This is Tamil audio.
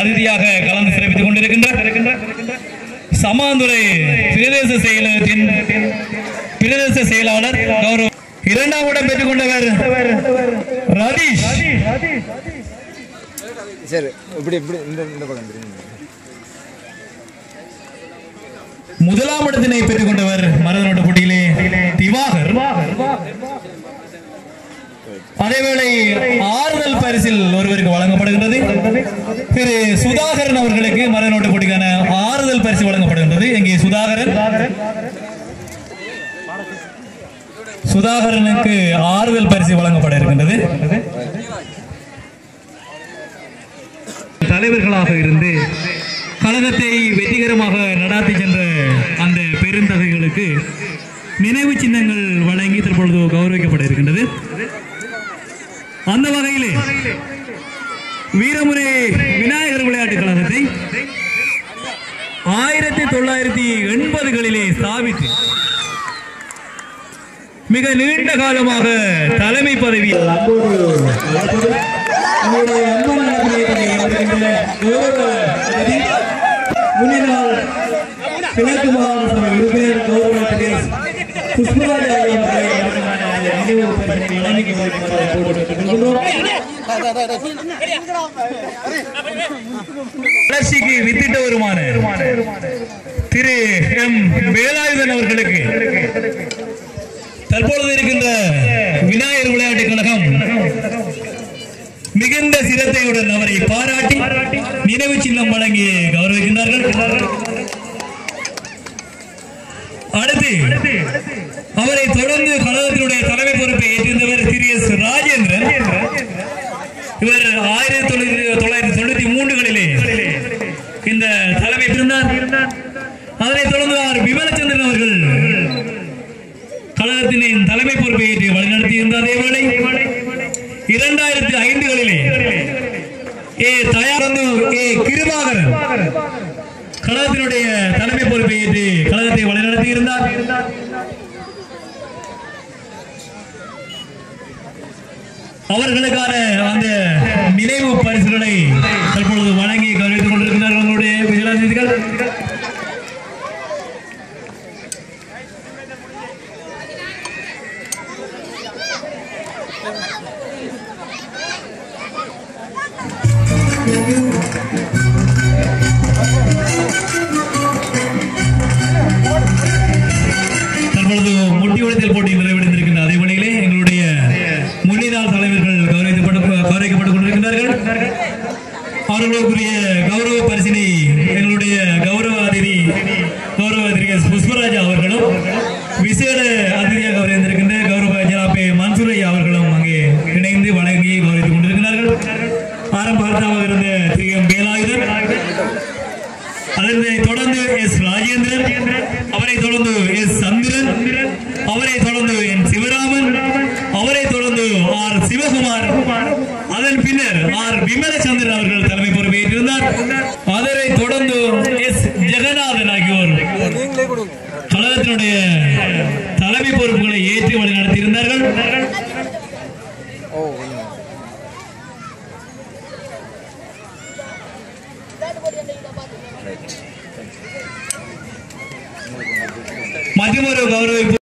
அதிதியாக கலந்து சிறப்பித்துக் கொண்டிருக்கின்ற சமாந்துறை பிரதேச செயலகத்தின் பிரதேச செயலாளர் கௌரவ இரண்டாம் இடம் பெற்றுக் கொண்டவர் ரதீஷ் சரி இப்படி இப்படி இந்த இந்த பக்கம் திரும்பி முதலாம் இடத்தினை பெற்றுக் கொண்டவர் மரதனோட்ட போட்டியிலே திவாகர் அதேவேளை ஆறுதல் பரிசில் ஒருவருக்கு வழங்கப்படுகின்றது திரு சுதாகரன் அவர்களுக்கு மரதனோட்ட போட்டிக்கான ஆறுதல் பரிசு வழங்கப்படுகின்றது இங்கே சுதாகரன் சுதாகரனுக்கு ஆறுதல் பரிசு வழங்கப்பட இருக்கின்றது தலைவர்களாக இருந்து கழகத்தை வெற்றிகரமாக நடாத்தி சென்ற அந்த பெருந்தகைகளுக்கு நினைவு சின்னங்கள் வழங்கி தற்பொழுது கௌரவிக்கப்பட இருக்கின்றது அந்த வகையிலே வீரமுறை விநாயகர் விளையாட்டுக் கழகத்தை ஆயிரத்தி தொள்ளாயிரத்தி எண்பதுகளிலே ஸ்தாபித்து மிக நீண்ட காலமாக தலைமை பதவியில் நம்முடைய அன்பான நண்பர்களே, வருகின்ற கௌரவ அதிதி, முன்னாள் கிழக்கு மாகாண சபை உறுப்பினர் கௌரவ திரு புஷ்பராஜ் அவர்களை அவர்களுக்கான நினைவு பரிசினை வழங்கி வருமாறு அன்போடு கேட்டுக்கொள்கிறோம். வளர்ச்சிக்கு வித்திட்ட வருமான திரு எம் வேலாயுதன் அவர்களுக்கு தற்பொழுது இருக்கின்ற விநாயகர் விளையாட்டுக் கழகம் மிகுந்த சிரத்தையுடன் அவரை பாராட்டி நினைவு சின்னம் வழங்கி கௌரவிக்கின்றார்கள் அடுத்து அவரை தொடர்ந்து கழகத்தினுடைய தலைமை பொறுப்பை ஏற்றிருந்தவர் திரு எஸ் ராஜேந்திரன் இவர் ஆயிரத்தி தொள்ளாயிரத்தி தொள்ளாயிரத்தி தொண்ணூத்தி மூன்றுகளிலே இந்த தலைமை இருந்தார் அதனைத் தொடர்ந்து ஆர் விமலச்சந்திரன் அவர்கள் கழகத்தின் தலைமை பொறுப்பை ஏற்று வழிநடத்தி இருந்த அதேவேளை இரண்டாயிரத்தி ஐந்துகளிலே ஏ தயாரந்து ஏ கிருபாகரன் கழகத்தினுடைய தலைமை பொறுப்பை ஏற்று கழகத்தை வழிநடத்தி இருந்தார் அவர்களுக்கான அந்த நினைவு பரிசுகளை தற்பொழுது வழங்கி கௌரவித்துக் கொண்டிருக்கிறார்கள் உங்களுடைய விஜயாதிகள் தற்பொழுது முட்டி உடைத்தல் போட்டி நிறைவடைந்திருக்கின்ற அதே வேளையிலே எங்களுடைய முன்னிதாள் தலைவர்கள் கௌரவிக்கப்பட்டு கௌரவிக்கப்பட்டுக் கொண்டிருக்கிறார்கள் அவர்களுக்குரிய கௌரவ பரிசினை எங்களுடைய கௌரவ அதிதி கௌரவ அதிரி எஸ். புஷ்பராஜா அவர்களும் விசேட அதிதியாக கௌரவித்திருக்கின்ற கௌரவ ஜனாபே மன்சூர் ஐயா அவர்களும் அங்கே இணைந்து வழங்கி கௌரவித்துக் கொண்டிருக்கிறார்கள் ஆரம்பமாக இருந்த திரு எம் வேலாயுதன் அதனை தொடர்ந்து எஸ் ராஜேந்திரன் அவரை தொடர்ந்து எஸ் சந்திரன் அவரை தொடர்ந்து என் சிவராமன் அவரை தொடர்ந்து ஆர் சிவகுமார் அதன் பின்னர் ஆர் விமலச்சந்திரன் அவர்கள் தலைமை பொறுப்பேற்றிருந்தார் அதனை தொடர்ந்து எஸ் ஜெகநாதன் ஆகியோர் நீங்களே கொடுங்க கழகத்தினுடைய தலைமை பொறுப்புகளை ஏற்று வழி நடத்தியிருந்தார்கள் ஓ கொஞ்சம் மற்றொரு கௌரவிப்பு